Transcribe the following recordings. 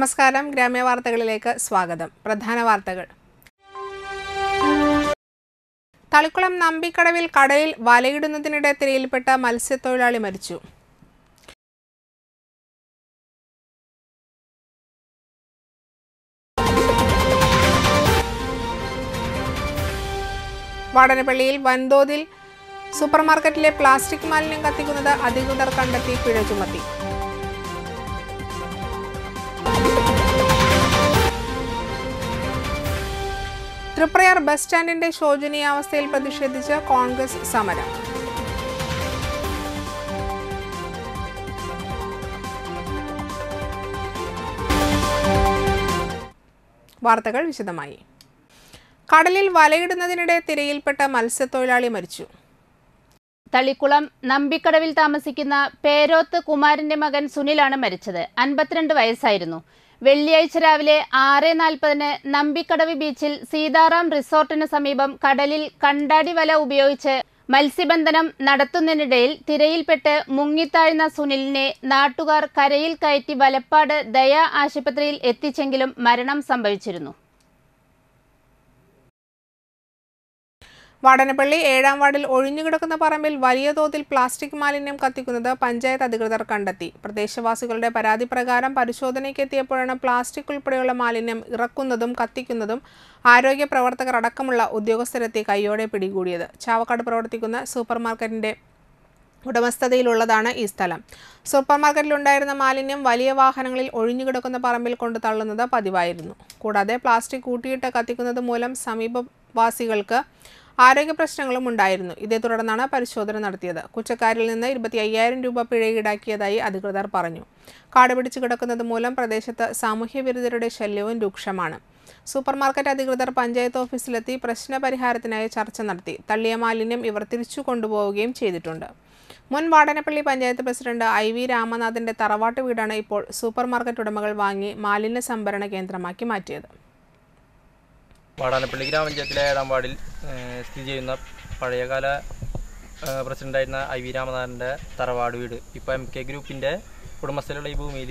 നമസ്കാരം ഗ്രാമ്യ വാർത്തകളിലേക്ക് സ്വാഗതം പ്രധാന വാർത്തകൾ തളിക്കുളം നമ്പിക്കടവിൽ കടയിൽ വലയിടുന്നതിനിടെ തിരയിൽപ്പെട്ട മത്സ്യത്തൊഴിലാളി മരിച്ചു വാടനപ്പള്ളിയിൽ വൻതോതിൽ സൂപ്പർമാർക്കറ്റിലെ പ്ലാസ്റ്റിക് മാലിന്യം കത്തിക്കുന്നത് അധികൃതർ കണ്ടെത്തി പിഴ ചുമത്തി തൃപ്രയാർ ബസ് സ്റ്റാൻഡിന്റെ ശോചനീയാവസ്ഥയിൽ പ്രതിഷേധിച്ച് കോൺഗ്രസ് സമരം വാർത്തകൾ വിശദമായി കടലിൽ വലയിടുന്നതിനിടെ തിരയിൽപ്പെട്ട മത്സ്യത്തൊഴിലാളി മരിച്ചു തളിക്കുളം നമ്പിക്കടവിൽ താമസിക്കുന്ന പേരോത്ത് കുമാരന്റെ മകൻ സുനിലാണ് മരിച്ചത് അൻപത്തിരണ്ട് വയസ്സായിരുന്നു വെള്ളിയാഴ്ച രാവിലെ ആറ് നാൽപ്പതിന് നമ്പിക്കടവ് ബീച്ചിൽ സീതാറാം റിസോർട്ടിന് സമീപം കടലിൽ കണ്ടാടി വല ഉപയോഗിച്ച് മത്സ്യബന്ധനം നടത്തുന്നതിനിടയിൽ തിരയിൽപ്പെട്ട് മുങ്ങിത്താഴ്ന്ന സുനിലിനെ നാട്ടുകാർ കരയിൽ കയറ്റി വലപ്പാട് ദയ ആശുപത്രിയിൽ എത്തിച്ചെങ്കിലും മരണം സംഭവിച്ചിരുന്നു വാടനപ്പള്ളി ഏഴാം വാർഡിൽ ഒഴിഞ്ഞുകിടക്കുന്ന പറമ്പിൽ വലിയ തോതിൽ പ്ലാസ്റ്റിക് മാലിന്യം കത്തിക്കുന്നത് പഞ്ചായത്ത് അധികൃതർ കണ്ടെത്തി പ്രദേശവാസികളുടെ പരാതി പ്രകാരം പരിശോധനയ്ക്ക് എത്തിയപ്പോഴാണ് പ്ലാസ്റ്റിക് ഉൾപ്പെടെയുള്ള മാലിന്യം ഇറക്കുന്നതും കത്തിക്കുന്നതും ആരോഗ്യ പ്രവർത്തകർ അടക്കമുള്ള ഉദ്യോഗസ്ഥരെത്തി കൈയോടെ പിടികൂടിയത് ചാവക്കാട് പ്രവർത്തിക്കുന്ന സൂപ്പർ മാർക്കറ്റിന്റെ ഉടമസ്ഥതയിലുള്ളതാണ് ഈ സ്ഥലം സൂപ്പർ മാർക്കറ്റിലുണ്ടായിരുന്ന മാലിന്യം വലിയ വാഹനങ്ങളിൽ ഒഴിഞ്ഞുകിടക്കുന്ന പറമ്പിൽ കൊണ്ട് തള്ളുന്നത് പതിവായിരുന്നു കൂടാതെ പ്ലാസ്റ്റിക് കൂട്ടിയിട്ട് കത്തിക്കുന്നത് മൂലം സമീപവാസികൾക്ക് ആരോഗ്യ പ്രശ്നങ്ങളും ഉണ്ടായിരുന്നു ഇതേ തുടർന്നാണ് പരിശോധന നടത്തിയത് കുറ്റക്കാരിൽ നിന്ന് ഇരുപത്തി അയ്യായിരം രൂപ പിഴ ഈടാക്കിയതായി അധികൃതർ പറഞ്ഞു കാട് പിടിച്ചു കിടക്കുന്നത് മൂലം പ്രദേശത്ത് സാമൂഹ്യ വിരുദ്ധരുടെ ശല്യവും രൂക്ഷമാണ് സൂപ്പർ മാർക്കറ്റ് അധികൃതർ പഞ്ചായത്ത് ഓഫീസിലെത്തി പ്രശ്ന പരിഹാരത്തിനായി ചർച്ച നടത്തി തള്ളിയ മാലിന്യം ഇവർ തിരിച്ചു കൊണ്ടുപോവുകയും ചെയ്തിട്ടുണ്ട് മുൻ Vadanappally panchayat president I V രാമനാഥന്റെ തറവാട്ട് വീടാണ് ഇപ്പോൾ സൂപ്പർ മാർക്കറ്റ് ഉടമകൾ വാങ്ങി മാലിന്യ സംഭരണ കേന്ദ്രമാക്കി മാറ്റിയത് വാടാനപ്പള്ളി ഗ്രാമപഞ്ചായത്തിലെ ഏഴാം വാർഡിൽ ഏഹ്, സ്ഥിതി ചെയ്യുന്ന പഴയകാല ഏഹ്, പ്രസിഡന്റായിരുന്ന ഐ വി രാമനാഥൻ്റെ തറവാട് വീട് ഇപ്പോൾ എം കെ ഗ്രൂപ്പിൻ്റെ ഉടമസ്ഥയിലുള്ള ഈ ഭൂമിയിൽ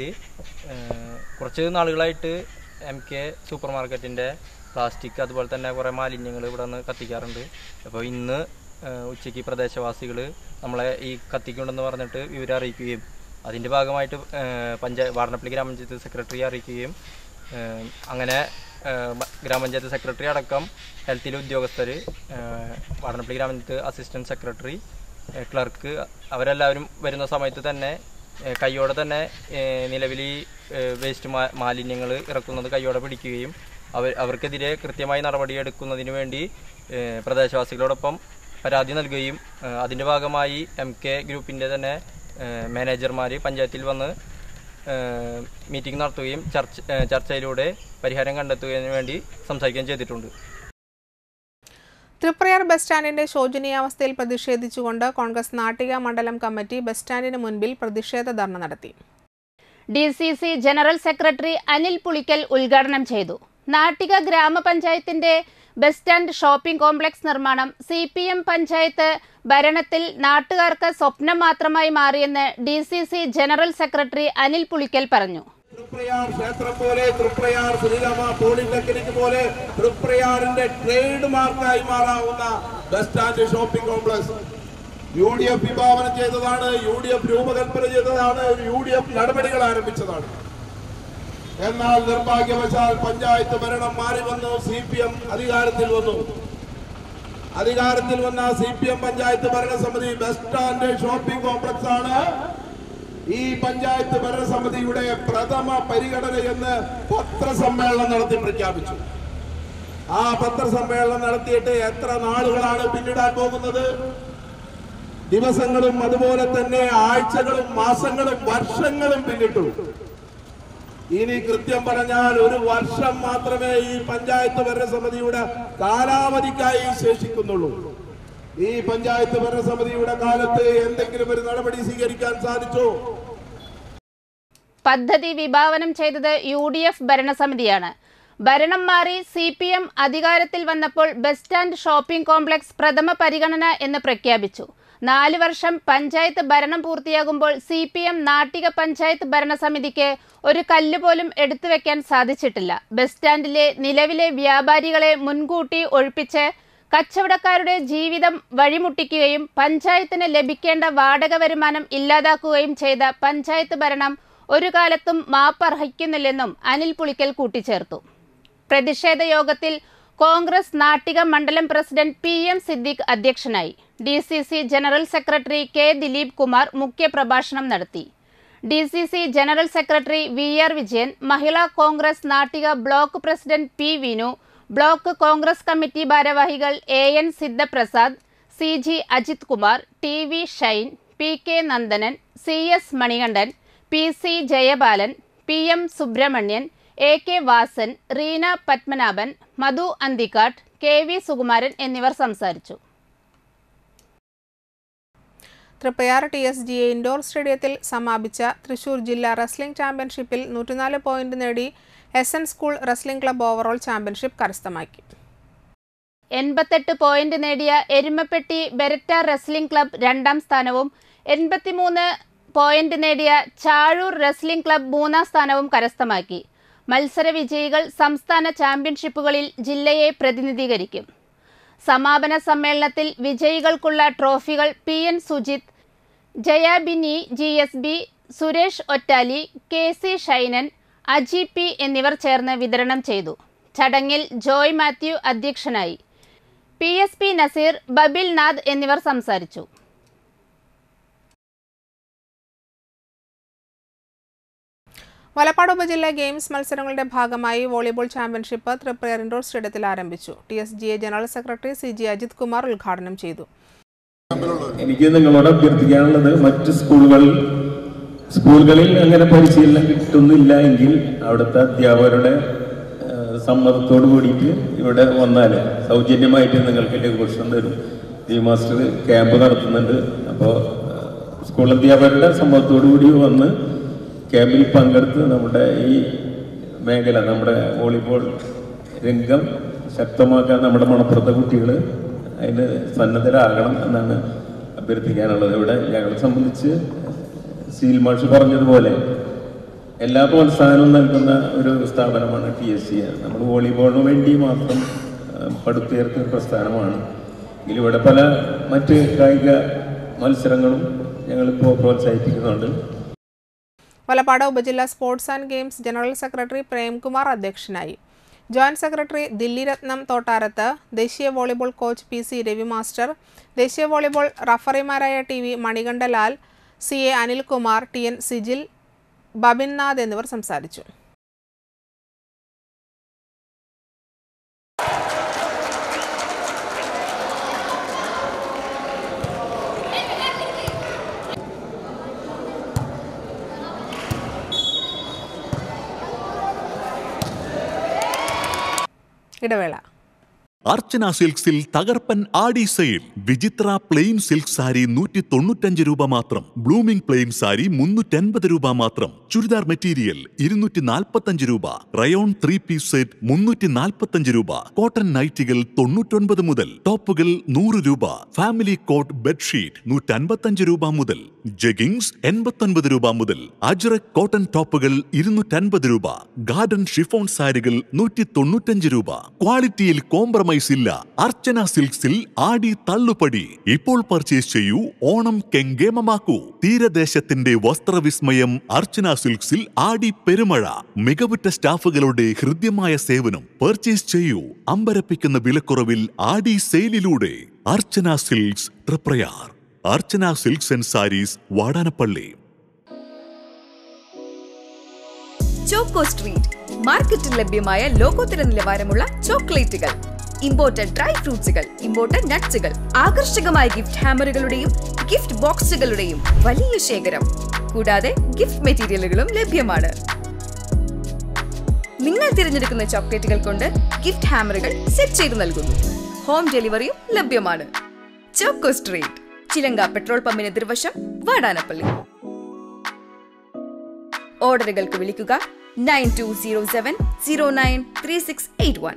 കുറച്ച് നാളുകളായിട്ട് എം കെ സൂപ്പർ മാർക്കറ്റിൻ്റെ പ്ലാസ്റ്റിക് അതുപോലെ തന്നെ കുറേ മാലിന്യങ്ങൾ ഇവിടെ നിന്ന് കത്തിക്കാറുണ്ട് അപ്പോൾ ഇന്ന് ഏഹ്, ഉച്ചയ്ക്ക് പ്രദേശവാസികൾ നമ്മളെ ഈ കത്തിക്കുണ്ടെന്ന് പറഞ്ഞിട്ട് വിവരം അറിയിക്കുകയും അതിൻ്റെ ഭാഗമായിട്ട് ഏഹ്, പഞ്ചായത്ത് വാടനപ്പള്ളി ഗ്രാമപഞ്ചായത്ത് സെക്രട്ടറി അറിയിക്കുകയും ഏഹ്, അങ്ങനെ ഏഹ്, മ- ഗ്രാമപഞ്ചായത്ത് സെക്രട്ടറി അടക്കം ഹെൽത്തിലെ ഉദ്യോഗസ്ഥർ വാടനപ്പള്ളി ഗ്രാമപഞ്ചായത്ത് അസിസ്റ്റന്റ് സെക്രട്ടറി ഏഹ്, ക്ലർക്ക് അവരെല്ലാവരും വരുന്ന സമയത്ത് തന്നെ ഏഹ്, കൈയോടെ തന്നെ നിലവിൽ ഈ വേസ്റ്റ് മാലിന്യങ്ങൾ ഇറക്കുന്നത് കൈയോടെ പിടിക്കുകയും അവർ അവർക്കെതിരെ കൃത്യമായി നടപടിയെടുക്കുന്നതിന് വേണ്ടി ഏഹ്, പ്രദേശവാസികളോടൊപ്പം പരാതി നൽകുകയും ഏഹ്, അതിൻ്റെ ഭാഗമായി എം കെ ഗ്രൂപ്പിൻ്റെ തന്നെ മാനേജർമാർ പഞ്ചായത്തിൽ വന്ന് ഏഹ്, മീറ്റിംഗ് നടത്തുകയും ചർച്ച ഏഹ്, ചർച്ചയിലൂടെ പരിഹാരം കണ്ടെത്തുന്നതിന് വേണ്ടി സംസാരിക്കുകയും ചെയ്തിട്ടുണ്ട് തൃപ്രയാർ ബസ് സ്റ്റാൻഡിന്റെ ശോചനീയാവസ്ഥയിൽ പ്രതിഷേധിച്ചുകൊണ്ട് കോൺഗ്രസ് നാട്ടിക മണ്ഡലം കമ്മിറ്റി ബസ് സ്റ്റാൻഡിന് മുൻപിൽ പ്രതിഷേധ ധർണ നടത്തി D C C general secretary Anil Pulikkal ഉദ്ഘാടനം ചെയ്തു നാട്ടിക ഗ്രാമപഞ്ചായത്തിന്റെ ബസ് സ്റ്റാൻഡ് ഷോപ്പിംഗ് കോംപ്ലക്സ് നിർമ്മാണം സി പി എം പഞ്ചായത്ത് ഭരണത്തിൽ നാട്ടുകാർക്ക് സ്വപ്നം മാത്രമായി മാറിയെന്ന് D C C general secretary Anil Pulikkal പറഞ്ഞു തൃപ്രയാർ ക്ഷേത്രം പോലെ തൃപ്രയാർ ശ്രീരാമ പോളിടെക്നിക് പോലെ തൃപ്രയാറിന്റെ ട്രേഡ് മാർക്കായി മാറാവുന്ന bus stand shopping complex U D F വിഭാവനം ചെയ്തതാണ് യു ഡി എഫ് രൂപകൽപ്പന ചെയ്തതാണ് യു ഡി എഫ് നടപടികൾ ആരംഭിച്ചതാണ് എന്നാൽ നിർഭാഗ്യവശാൽ പഞ്ചായത്ത് ഭരണം മാറി വന്നു സി പി എം അധികാരത്തിൽ വന്നു അധികാരത്തിൽ വന്ന സി പി എം പഞ്ചായത്ത് ഭരണസമിതി ബസ് സ്റ്റാൻഡ് ഷോപ്പിംഗ് കോംപ്ലക്സ് ആണ് ഈ പഞ്ചായത്ത് ഭരണസമിതിയുടെ പ്രഥമ പരിഗണന എന്ന് പത്രസമ്മേളനം നടത്തി പ്രഖ്യാപിച്ചു ആ പത്രസമ്മേളനം നടത്തിയിട്ട് എത്ര നാളുകളാണ് പിന്നിടാൻ പോകുന്നത് ദിവസങ്ങളും അതുപോലെ തന്നെ ആഴ്ചകളും മാസങ്ങളും വർഷങ്ങളും പിന്നിട്ടു ഇനി കൃത്യം പറഞ്ഞാൽ ഒരു വർഷം മാത്രമേ ഈ പഞ്ചായത്ത് ഭരണസമിതിയുടെ കാലാവധിക്കായി ശേഷിക്കുന്നുള്ളൂ ഈ പഞ്ചായത്ത് ഭരണസമിതിയുടെ കാലത്ത് എന്തെങ്കിലും ഒരു നടപടി സ്വീകരിക്കാൻ സാധിച്ചോ പദ്ധതി വിഭാവനം ചെയ്തത് യു ഡി എഫ് ഭരണസമിതിയാണ് ഭരണം മാറി സി പി എം അധികാരത്തിൽ വന്നപ്പോൾ ബസ് സ്റ്റാൻഡ് ഷോപ്പിംഗ് കോംപ്ലക്സ് പ്രഥമ പരിഗണന എന്ന് പ്രഖ്യാപിച്ചു നാല് വർഷം പഞ്ചായത്ത് ഭരണം പൂർത്തിയാകുമ്പോൾ C P M Nattika panchayat ഭരണസമിതിക്ക് ഒരു കല്ല് പോലും എടുത്തു വെക്കാൻ സാധിച്ചിട്ടില്ല ബസ് സ്റ്റാൻഡിലെ നിലവിലെ വ്യാപാരികളെ മുൻകൂട്ടി ഒഴിപ്പിച്ച് കച്ചവടക്കാരുടെ ജീവിതം വഴിമുട്ടിക്കുകയും പഞ്ചായത്തിന് ലഭിക്കേണ്ട വാടക വരുമാനം ഇല്ലാതാക്കുകയും ചെയ്ത പഞ്ചായത്ത് ഭരണം ഒരു കാലത്തും മാപ്പർഹിക്കുന്നില്ലെന്നും അനിൽ പുളിക്കൽ കൂട്ടിച്ചേർത്തു പ്രതിഷേധ യോഗത്തിൽ കോൺഗ്രസ് നാട്ടിക മണ്ഡലം പ്രസിഡന്റ് പി എം സിദ്ദിഖ് അധ്യക്ഷനായി D C C general secretary K Dileep Kumar മുഖ്യപ്രഭാഷണം നടത്തി D C C general secretary V R Vijayan Mahila Congress Nattika block president P Vinu block Congress committee ഭാരവാഹികൾ A N Sidhaprasad C G Ajith Kumar T V Shine P K Nandanan C S Manikandan P C Jayabalan P M Subramanian A K Vasan Reena Padmanabhan Madhu Anthikkad K V Sukumaran എന്നിവർ സംസാരിച്ചു Triprayar T S G A indoor സ്റ്റേഡിയത്തിൽ സമാപിച്ച തൃശൂർ ജില്ലാ wrestling ചാമ്പ്യൻഷിപ്പിൽ നൂറ്റിനാല് point നേടി S N school wrestling club overall championship കരസ്ഥമാക്കി എൺപത്തെട്ട് പോയിന്റ് നേടിയ എരുമപ്പെട്ടി ബെരറ്റ റെസ്ലിംഗ് ക്ലബ് രണ്ടാം സ്ഥാനവും എൺപത്തിമൂന്ന് പോയിന്റ് നേടിയ ചാഴൂർ റെസ്ലിംഗ് ക്ലബ് മൂന്നാം സ്ഥാനവും കരസ്ഥമാക്കി മത്സര വിജയികൾ സംസ്ഥാന ചാമ്പ്യൻഷിപ്പുകളിൽ ജില്ലയെ പ്രതിനിധീകരിക്കും സമാപന സമ്മേളനത്തിൽ വിജയികൾക്കുള്ള ട്രോഫികൾ P N Sujith Jayabini G S B Suresh Ottali K C Shainan Aji P എന്നിവർ ചേർന്ന് വിതരണം ചെയ്തു ചടങ്ങിൽ ജോയ് മാത്യു അധ്യക്ഷനായി P S P Naseer Babil Nath എന്നിവർ സംസാരിച്ചു വലപ്പാട് ഉപജില്ല ഗെയിംസ് മത്സരങ്ങളുടെ ഭാഗമായി വോളിബോൾ ചാമ്പ്യൻഷിപ്പ് തൃപ്രയർ ഇൻഡോർ സ്റ്റേഡിയത്തിൽ ആരംഭിച്ചു T S G A general secretary C G Ajith Kumar ഉദ്ഘാടനം ചെയ്തു എനിക്ക് നിങ്ങളോട് അഭ്യർത്ഥിക്കാനുള്ളത് മറ്റ് സ്കൂളുകളിൽ സ്കൂളുകളിൽ അങ്ങനെ പരിശീലനം കിട്ടുന്നില്ല എങ്കിൽ അവിടുത്തെ അധ്യാപകരുടെ ഏഹ്, സമ്മതത്തോട് കൂടിയിട്ട് ഇവിടെ വന്നാൽ സൗജന്യമായിട്ട് നിങ്ങൾക്ക് ലഘുഭക്ഷണം തരും ഈ മാസ്റ്റർ ക്യാമ്പ് നടത്തുന്നുണ്ട് അപ്പോൾ സ്കൂൾ അധ്യാപകരുടെ സമ്മതത്തോടു കൂടി വന്ന് ക്യാമ്പിൽ പങ്കെടുത്ത് നമ്മുടെ ഈ മേഖല നമ്മുടെ വോളിബോൾ രംഗം ശക്തമാക്കാൻ നമ്മുടെ മണപ്പുറത്തെ കുട്ടികൾ അതിന് സന്നദ്ധരാകണം എന്നാണ് അഭ്യർത്ഥിക്കാനുള്ളത് ഇവിടെ ഞങ്ങളെ സംബന്ധിച്ച് സീൽ മാഷ് പറഞ്ഞതുപോലെ എല്ലാ പ്രോത്സാഹനവും നൽകുന്ന ഒരു സ്ഥാപനമാണ് ടി എസ് സി നമ്മൾ വോളിബോളിന് വേണ്ടി മാത്രം ആ, പടുത്തുയർത്തിയ ഒരു പ്രസ്ഥാനമാണ് എങ്കിലും ഇവിടെ പല മറ്റ് കായിക മത്സരങ്ങളും ഞങ്ങളിപ്പോൾ പ്രോത്സാഹിപ്പിക്കുന്നുണ്ട് വലപ്പാട് ഉപജില്ല sports and games general secretary Premkumar അധ്യക്ഷനായി ജോയിന്റ് സെക്രട്ടറി ദില്ലി രത്നം തോട്ടാരത്ത് ദേശീയ volleyball coach P C Ravi master ദേശീയ വോളിബോൾ റഫറിമാരായ T V Manikandalal C A Anilkumar T N Sijil Babinnath എന്നിവർ സംസാരിച്ചു ഇടവേള അർച്ചന സിൽക്സിൽ തകർപ്പൻ ആടി സെയിൽ വിചിത്ര പ്ലെയിൻ സിൽക്ക് സാരി നൂറ്റി തൊണ്ണൂറ്റഞ്ച് രൂപ മാത്രം ബ്ലൂമിംഗ് പ്ലെയിൻ സാരി മുന്നൂറ്റൻപത് രൂപ മാത്രം ചുരിദാർ മെറ്റീരിയൽ ഇരുന്നൂറ്റി നാൽപ്പത്തഞ്ച് രൂപ റയോൺ ത്രീ പീസ് സെറ്റ് മുന്നൂറ്റി നാൽപ്പത്തഞ്ച് രൂപ കോട്ടൺ നൈറ്റികൾ തൊണ്ണൂറ്റൊൻപത് മുതൽ ടോപ്പുകൾ നൂറ് രൂപ ഫാമിലി കോട്ട് ബെഡ്ഷീറ്റ് നൂറ്റൻപത്തഞ്ച് രൂപ മുതൽ ജഗിങ്സ് എൺപത്തൊൻപത് രൂപ മുതൽ അജ്രക് കോട്ടൺ ടോപ്പുകൾ ഇരുന്നൂറ്റൻപത് രൂപ ഗാർഡൻ ഷിഫോൺ സാരികൾ നൂറ്റി തൊണ്ണൂറ്റഞ്ച് രൂപ ക്വാളിറ്റിയിൽ കോംപ്രമൈസ് ഇല്ല അർച്ചന സിൽക്സിൽ ആടി തള്ളുപടി ഇപ്പോൾ പർച്ചേസ് ചെയ്യൂ ഓണം കെങ്കേമമാക്കൂ തീരദേശത്തിന്റെ വസ്ത്രവിസ്മയം അർച്ചന സിൽക്സിൽ ആടി പെരുമഴ മികവുറ്റ സ്റ്റാഫുകളുടെ ഹൃദ്യമായ സേവനം പർച്ചേസ് ചെയ്യൂ അമ്പരപ്പിക്കുന്ന വിലക്കുറവിൽ ആടി സെയിലിലൂടെ Archana silks Triprayar Archana silks and sarees Vadanappally choco street മാർക്കറ്റിൽ ലഭ്യമായ ലോകോത്തര നിലവാരമുള്ള ചോക്ലേറ്റുകൾ ഇമ്പോർട്ടഡ് ഡ്രൈ ഫ്രൂട്ട്സുകൾ ഇമ്പോർട്ടഡ് നട്ട്സുകൾ ആകർഷകമായ ഗിഫ്റ്റ് ഹാമറുകളുടെയും ഗിഫ്റ്റ് ബോക്സുകളുടെയും വലിയ ശേഖരം കൂടാതെ ഗിഫ്റ്റ് മെറ്റീരിയലുകളും ലഭ്യമാണ് നിങ്ങൾ തിരഞ്ഞെടുക്കുന്ന ചോക്ലേറ്റുകൾ കൊണ്ട് ഗിഫ്റ്റ് ഹാമറുകൾ സെറ്റ് ചെയ്തു നൽകുന്നു ഹോം ഡെലിവറിയും ലഭ്യമാണ് ചോക്കോ സ്ട്രീറ്റ് ചിലങ്ക പെട്രോൾ പമ്പിന് എതിർവശം വാടാനപ്പള്ളി ഓർഡറുകൾക്ക് വിളിക്കുക nine two zero seven zero nine three six eight one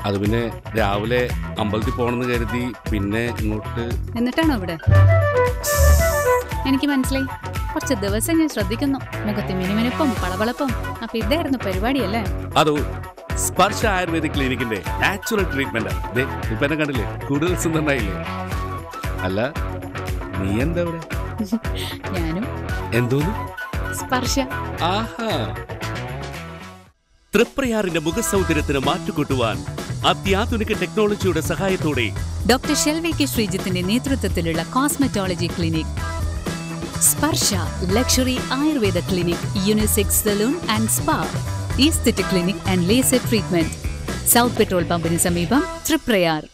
അത് പിന്നെ രാവിലെ അമ്പലത്തിൽ പോകണമെന്ന് കരുതി പിന്നെ ഇങ്ങോട്ട് എന്നിട്ടാണോ ഇവിടെ എനിക്ക് മനസ്സിലായി കുറച്ച് ദിവസം ഞാൻ ശ്രദ്ധിക്കുന്നു മുഖത്ത് മിനുമിനുപ്പും പളവളപ്പും അപ്പൊ ഇതായിരുന്നു പരിപാടിയല്ലേ അതോ സ്പർശ ആയുർവേദിക് ക്ലിനിക്കിന്റെ നാച്ചുറൽ ട്രീറ്റ്മെന്റ് ദേ ഇപ്പൊ എന്നെ കണ്ടില്ലേ കൂടുതൽ സുന്ദരനായില്ലേ അല്ല നീ എന്താ ഇവിടെ ഞാനും എന്തോന്ന് സ്പർശ ആഹാ തൃപ്രയാറിന്റെ മുഖസൗന്ദര്യത്തിന് മാറ്റുകൂട്ടുവാൻ അത്യാധുനിക ടെക്നോളജിയുടെ സഹായത്തോടെ ഡോക്ടർ ഷെൽവി കെ ശ്രീജിത്തിന്റെ നേതൃത്വത്തിലുള്ള cosmetology clinic Sparsha luxury ayurveda clinic unisex salon and spa aesthetic clinic and laser treatment south petrol പമ്പിന് സമീപം തൃപ്രയാർ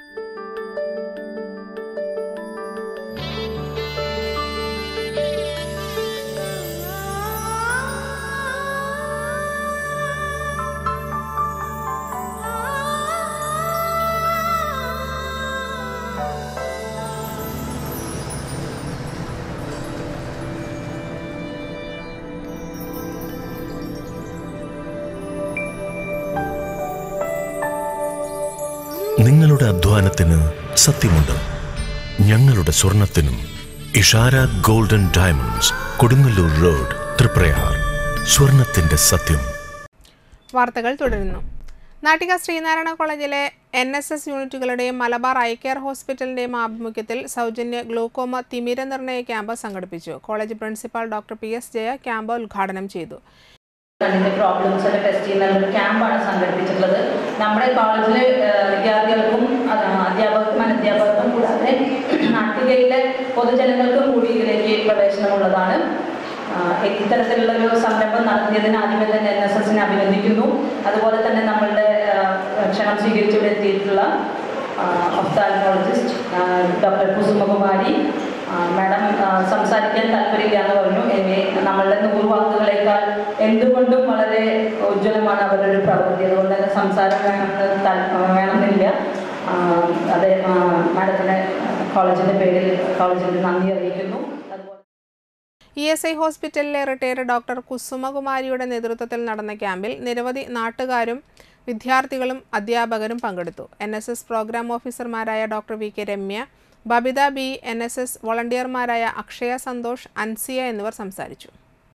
നിങ്ങളുടെ അധ്വാനത്തിന് സത്യമുണ്ട് ഞങ്ങളുടെ സ്വർണത്തിനും Ishara golden diamonds Kodungallur road Triprayar സ്വർണത്തിന്റെ സത്യം വാർത്തകൾ തുടരുന്നു നാട്ടിക ശ്രീനാരായണ കോളേജിലെ എൻ എസ് എസ് യൂണിറ്റുകളുടെയും മലബാർ ഐ കെയർ ഹോസ്പിറ്റലിന്റെയും ആഭിമുഖ്യത്തിൽ സൗജന്യ ഗ്ലൂക്കോമ തിമിര നിർണയ ക്യാമ്പ് സംഘടിപ്പിച്ചു college principal doctor P S Jaya camp ഉദ്ഘാടനം ചെയ്തു കണ്ണിന്റെ പ്രോബ്ലംസ് ഒക്കെ ടെസ്റ്റ് ചെയ്യുന്ന ഒരു ക്യാമ്പാണ് സംഘടിപ്പിച്ചിട്ടുള്ളത് നമ്മുടെ കോളേജിലെ ഏഹ്, വിദ്യാർത്ഥികൾക്കും അത് അധ്യാപകർക്കും അനധ്യാപകർക്കും കൂടാതെ നാട്ടികയിലെ പൊതുജനങ്ങൾക്കും കൂടി ഇതിലേക്ക് പ്രവേശനമുള്ളതാണ് ആഹ്, ഇത്തരത്തിലുള്ള ഒരു സംരംഭം നടത്തിയതിന് ആദ്യമേ തന്നെ എൻ എസ് എസിനെ അഭിനന്ദിക്കുന്നു അതുപോലെ തന്നെ നമ്മളുടെ ആഹ്, ക്ഷണം സ്വീകരിച്ചിവിടെ എത്തിയിട്ടുള്ള ഒഫ്താൽമോളജിസ്റ്റ് ഡോക്ടർ കുസുമകുമാരി മാഡം സംസാരിക്കാൻ താല്പര്യമില്ല എന്ന് പറഞ്ഞു എന്നെ നമ്മളുടെ നൂറ് വാക്കുകളേക്കാൾ എന്തുകൊണ്ടും വളരെ ഉജ്ജ്വലമാണ് അവരുടെ ഒരു പ്രവൃത്തി അതുകൊണ്ട് തന്നെ സംസാരം വേണമെന്ന് താൽ- വേണമെന്നില്ല ആ, അതെ ആ, മാഡത്തിന് കോളേജിന്റെ പേരിൽ കോളേജിന്റെ നന്ദി അറിയിക്കുന്നു ഇ എസ് ഐ ഹോസ്പിറ്റലിലെ റിട്ടയർഡ് ഡോക്ടർ കുസുമകുമാരിയുടെ നേതൃത്വത്തിൽ നടന്ന ക്യാമ്പിൽ നിരവധി നാട്ടുകാരും വിദ്യാർത്ഥികളും അധ്യാപകരും പങ്കെടുത്തു എൻ എസ് എസ് പ്രോഗ്രാം ഓഫീസർമാരായ doctor V K Ramya Babitha B N S S വോളണ്ടിയർമാരായ അക്ഷയ സന്തോഷ് അൻസിയ എന്നിവർ സംസാരിച്ചു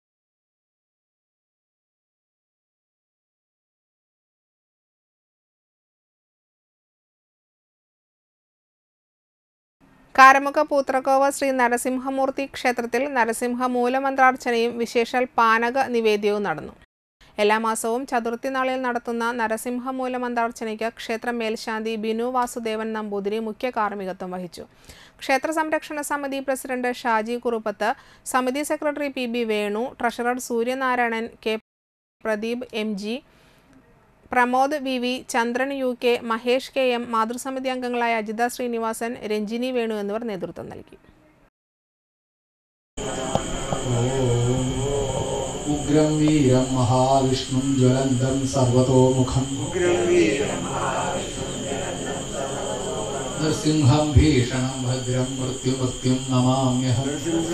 കാരമുഖ പൂത്രക്കോവ ശ്രീ നരസിംഹമൂർത്തി ക്ഷേത്രത്തിൽ നരസിംഹ മൂലമന്ത്രാർച്ചനയും വിശേഷാൽ പാനക നിവേദ്യവും നടന്നു എല്ലാ മാസവും ചതുർത്ഥി നാളിൽ നടത്തുന്ന നരസിംഹ മൂലമന്ത്രാർച്ചനയ്ക്ക് ക്ഷേത്ര മേൽശാന്തി ബിനു വാസുദേവൻ നമ്പൂതിരി മുഖ്യ കാർമ്മികത്വം വഹിച്ചു ക്ഷേത്ര സംരക്ഷണ സമിതി പ്രസിഡന്റ് ഷാജി കുറുപ്പത്ത് സമിതി secretary P B Venu treasurer Suryanarayanan K Pradeep M G Pramod V V Chandran U K Mahesh K M മാതൃസമിതി അംഗങ്ങളായ അജിത ശ്രീനിവാസൻ രഞ്ജിനി വേണു എന്നിവർ നേതൃത്വം നൽകി ഉഗ്രം വീരം മഹാവിഷ്ണും ജ്വലന്തം സർവതോമുഖം നൃസിംഹം ഭീഷണം ഭദ്രം മൃത്യുമൃത്യും നമാമ്യഹം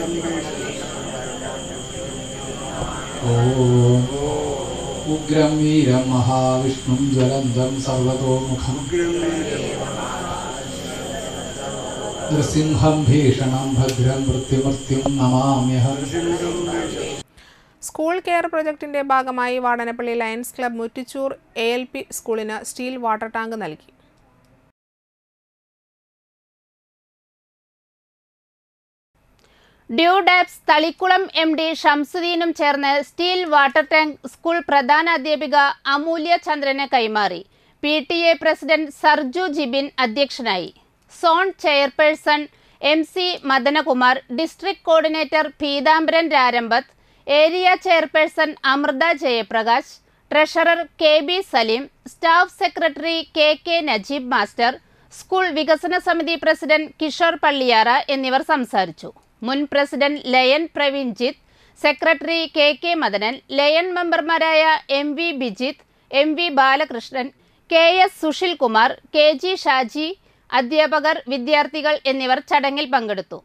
ഓം ഉഗ്രം വീരം മഹാവിഷ്ണും ജ്വലന്തം സർവതോമുഖം നൃസിംഹം ഭീഷണം ഭദ്രം മൃത്യുമൃത്യും നമാമ്യഹം സ്കൂൾ കെയർ പ്രൊജക്ടിന്റെ ഭാഗമായി Vadanappally lions club Muttichur A L P സ്കൂളിന് സ്റ്റീൽ വാട്ടർ ടാങ്ക് നൽകി ഡ്യൂഡാപ്സ് തളിക്കുളം എം ഡി ഷംസുദ്ദീനും ചേർന്ന് സ്റ്റീൽ വാട്ടർ ടാങ്ക് സ്കൂൾ പ്രധാന അധ്യാപിക അമൂല്യ ചന്ദ്രന് കൈമാറി P T A president Sarju Jibin അധ്യക്ഷനായി zone chairperson M C Madanakumar district coordinator Peethambaran Rarambath area chairperson Amrutha Jayaprakash treasurer K B Saleem staff secretary K K Najeeb master school വികസന സമിതി പ്രസിഡന്റ് കിഷോർ പള്ളിയാറ എന്നിവർ സംസാരിച്ചു മുൻ president lion Pravinjith secretary K K Madanan lion മെമ്പർമാരായ M V Bijith M V Balakrishnan K S Sushil Kumar K G Shaji അധ്യാപകർ വിദ്യാർത്ഥികൾ എന്നിവർ ചടങ്ങിൽ പങ്കെടുത്തു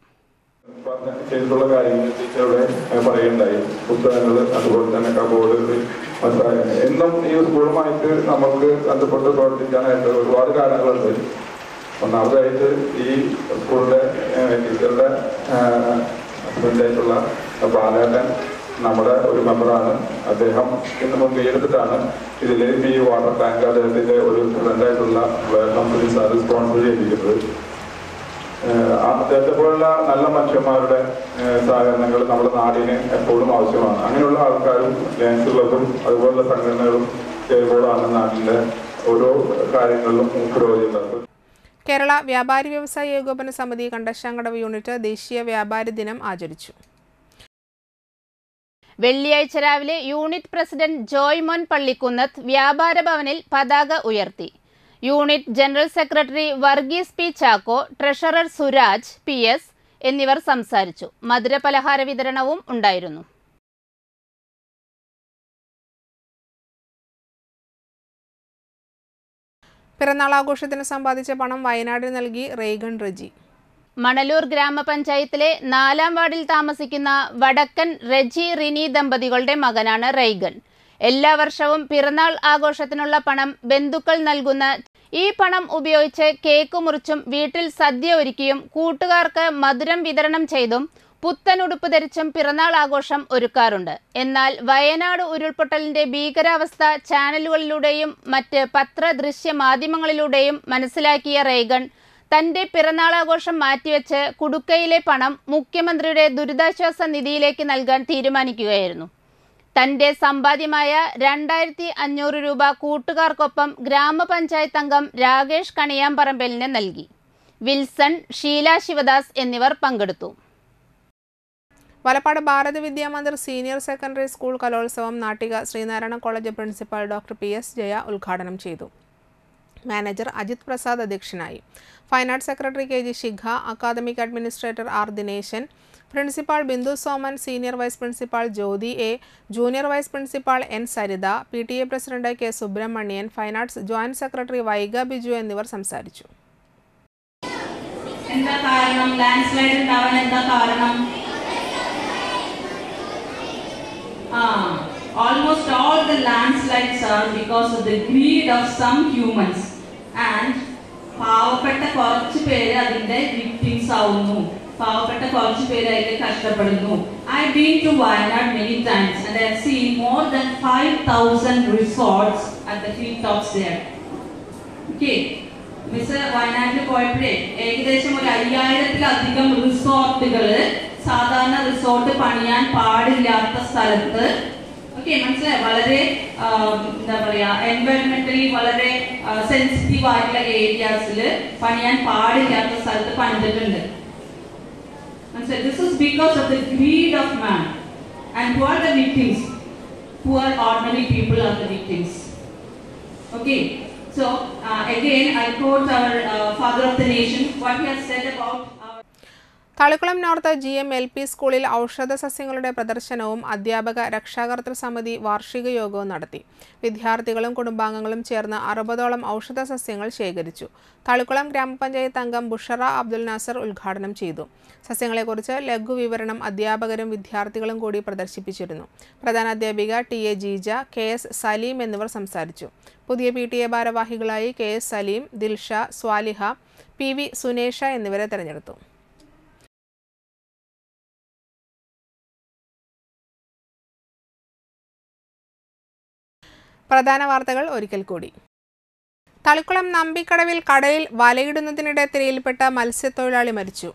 ചെയ്തിട്ടുള്ള കാര്യങ്ങൾ ടീച്ചർ ഇവിടെ പറയുണ്ടായി പുസ്തകങ്ങൾ അതുപോലെ തന്നെ കബോർഡ് മനസ്സിലായത് എന്നും ഈ സ്കൂളുമായിട്ട് നമുക്ക് ബന്ധപ്പെട്ട് പ്രവർത്തിക്കാനായിട്ട് ഒരുപാട് കാരണങ്ങളുണ്ട് ഒന്നാമതായിട്ട് ഈ സ്കൂളിലെ ഏഹ്, ടീച്ചറുടെ ഹസ്ബൻഡായിട്ടുള്ള ബാലേട്ടൻ നമ്മുടെ ഒരു മെമ്പറാണ് അദ്ദേഹം ഇന്ന് മുൻകൈ എടുത്തിട്ടാണ് ഇതിൽ ഈ വാട്ടർ ടാങ്ക് അദ്ദേഹത്തിന്റെ ഒരു സ്റ്റുഡൻ്റായിട്ടുള്ള കമ്പനി സാർ സ്പോൺസർ ചെയ്തിരിക്കുന്നത് ഏഹ് ആ അദ്ദേഹത്തെ പോലുള്ള നല്ല മനുഷ്യന്മാരുടെ ഏഹ് സഹകരണങ്ങൾ നമ്മുടെ നാടിന് എപ്പോഴും ആവശ്യമാണ് അങ്ങനെയുള്ള ആൾക്കാരും ലയൻസ് ക്ലബും അതുപോലുള്ള സംഘടനകളും ചേരുമ്പോഴാണ് നാട്ടിലെ ഓരോ കാര്യങ്ങളിലും പുരോഗതി ഉണ്ടാകുന്നത് കേരള വ്യാപാരി വ്യവസായ ഏകോപന സമിതി കണ്ടശാങ്കടവ് യൂണിറ്റ് ദേശീയ വ്യാപാരി ദിനം ആചരിച്ചു വെള്ളിയാഴ്ച രാവിലെ യൂണിറ്റ് പ്രസിഡന്റ് ജോയ്മോൻ പള്ളിക്കുന്നത്ത് വ്യാപാര ഭവനിൽ പതാക ഉയർത്തി unit general secretary Varghese P Chacko treasurer Suraj P S എന്നിവർ സംസാരിച്ചു മധുരപലഹാര വിതരണവും ഉണ്ടായിരുന്നു പിറന്നാൾ ആഘോഷത്തിന് സമ്പാദിച്ച പണം വയനാടിന് നൽകി റേഗൺ റെജി മണലൂർ ഗ്രാമപഞ്ചായത്തിലെ നാലാം വാർഡിൽ താമസിക്കുന്ന വടക്കൻ റെജി റിനി ദമ്പതികളുടെ മകനാണ് റൈഗൻ എല്ലാ വർഷവും പിറന്നാൾ ആഘോഷത്തിനുള്ള പണം ബന്ധുക്കൾ നൽകുന്ന ഈ പണം ഉപയോഗിച്ച് കേക്ക് മുറിച്ചും വീട്ടിൽ സദ്യ ഒരുക്കിയും കൂട്ടുകാർക്ക് മധുരം വിതരണം ചെയ്തും പുത്തൻ ഉടുപ്പ് ധരിച്ചും പിറന്നാൾ ആഘോഷം ഒരുക്കാറുണ്ട് എന്നാൽ വയനാട് ഉരുൾപൊട്ടലിന്റെ ഭീകരാവസ്ഥ ചാനലുകളിലൂടെയും മറ്റ് പത്ര ദൃശ്യ മാധ്യമങ്ങളിലൂടെയും മനസ്സിലാക്കിയ റേഗൺ തന്റെ പിറന്നാളാഘോഷം മാറ്റിവെച്ച് കുടുക്കയിലെ പണം മുഖ്യമന്ത്രിയുടെ ദുരിതാശ്വാസ നിധിയിലേക്ക് നൽകാൻ തീരുമാനിക്കുകയായിരുന്നു തന്റെ സമ്പാദ്യമായ രണ്ടായിരത്തി അഞ്ഞൂറ് രൂപ കൂട്ടുകാർക്കൊപ്പം ഗ്രാമപഞ്ചായത്ത് അംഗം രാകേഷ് കണിയാമ്പറമ്പലിന് നൽകി വിൽസൺ ഷീല ശിവദാസ് എന്നിവർ പങ്കെടുത്തു Valappad Bharat Vidyamandir senior secondary school കലോത്സവം Nattika Sreenarayana college principal doctor P S Jaya ഉദ്ഘാടനം ചെയ്തു മാനേജർ അജിത് പ്രസാദ് അധ്യക്ഷനായി fine arts secretary K G Shikha academic administrator R Dineshan principal Bindu Soman senior vice principal Jyothi A junior vice principal N Saritha P T A president K Subramanian fine arts joint secretary Vaiga Biju എന്നിവർ സംസാരിച്ചു എന്താ കാരണം land slide ഉണ്ടാവാൻ എന്താ കാരണം ആ almost all the landslides are because of the greed of some humans and പാവപ്പെട്ട കുറച്ച് പേര് അതിന്റെ വിക്ടിംസ് ആവുന്നു പാവപ്പെട്ട കുറച്ച് പേര് അതിൽ കഷ്ടപ്പെടുന്നു I been to Wayanad many times and I seen more than five thousand resorts at the hill tops there okay miss വയനാട്ടിൽ പോയപ്പോഴേ ഏകദേശം ഒരു അയ്യായിരത്തിലധികം റിസോർട്ടുകൾ സാധാരണ റിസോർട്ട് പണിയാൻ പാടില്ലാത്ത സ്ഥലത്ത് ഓക്കെ മനസ്സിലായി വളരെ ആ, എന്താ പറയാ എൻവയറമെന്റലി വളരെ സെൻസിറ്റീവ് ആയിട്ടുള്ള ഏരിയാസിൽ പണിയാൻ പാടില്ലാത്ത സ്ഥലത്ത് പണിതിട്ടുണ്ട് മനസ്സിലായി this is because of the greed of man and who are the victims poor ordinary people are the victims. Okay, so uh, again I quote our uh, father of the nation, what he has said about our Thalikulam north G M L P സ്കൂളിൽ ഔഷധ സസ്യങ്ങളുടെ പ്രദർശനവും അധ്യാപക രക്ഷാകർതൃ സമിതി വാർഷിക യോഗവും നടത്തി വിദ്യാർത്ഥികളും കുടുംബാംഗങ്ങളും ചേർന്ന് അറുപതോളം ഔഷധ സസ്യങ്ങൾ ശേഖരിച്ചു തളിക്കുളം ഗ്രാമപഞ്ചായത്ത് അംഗം ബുഷറ അബ്ദുൽ നാസർ ഉദ്ഘാടനം ചെയ്തു സസ്യങ്ങളെക്കുറിച്ച് ലഘുവിവരണം അധ്യാപകരും വിദ്യാർത്ഥികളും കൂടി പ്രദർശിപ്പിച്ചിരുന്നു പ്രധാന അധ്യാപിക T A Jeeja K S Saleem എന്നിവർ സംസാരിച്ചു പുതിയ പി ടി എ ഭാരവാഹികളായി K S Saleem Dilsha Swaliha P V Sunesha എന്നിവരെ തെരഞ്ഞെടുത്തു പ്രധാന വാർത്തകൾ ഒരിക്കൽ കൂടി തളിക്കുളം നമ്പിക്കടവിൽ കടലിൽ വലയിടുന്നതിനിടെ തിരയിൽപ്പെട്ട മത്സ്യത്തൊഴിലാളി മരിച്ചു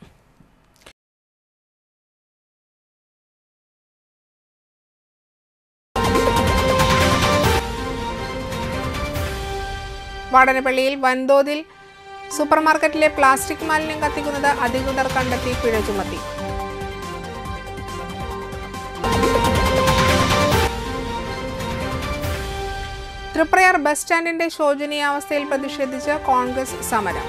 വാടനപ്പള്ളിയിൽ വൻതോതിൽ സൂപ്പർമാർക്കറ്റിലെ പ്ലാസ്റ്റിക് മാലിന്യം കത്തിക്കുന്നത് അധികൃതർ കണ്ടെത്തി പിഴ ചുമത്തി തൃപ്രയാർ ബസ് സ്റ്റാൻഡിന്റെ ശോചനീയാവസ്ഥയിൽ പ്രതിഷേധിച്ച് കോൺഗ്രസ് സമരം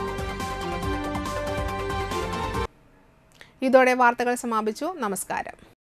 ഇതോടെ വാർത്തകൾ സമാപിച്ചു നമസ്കാരം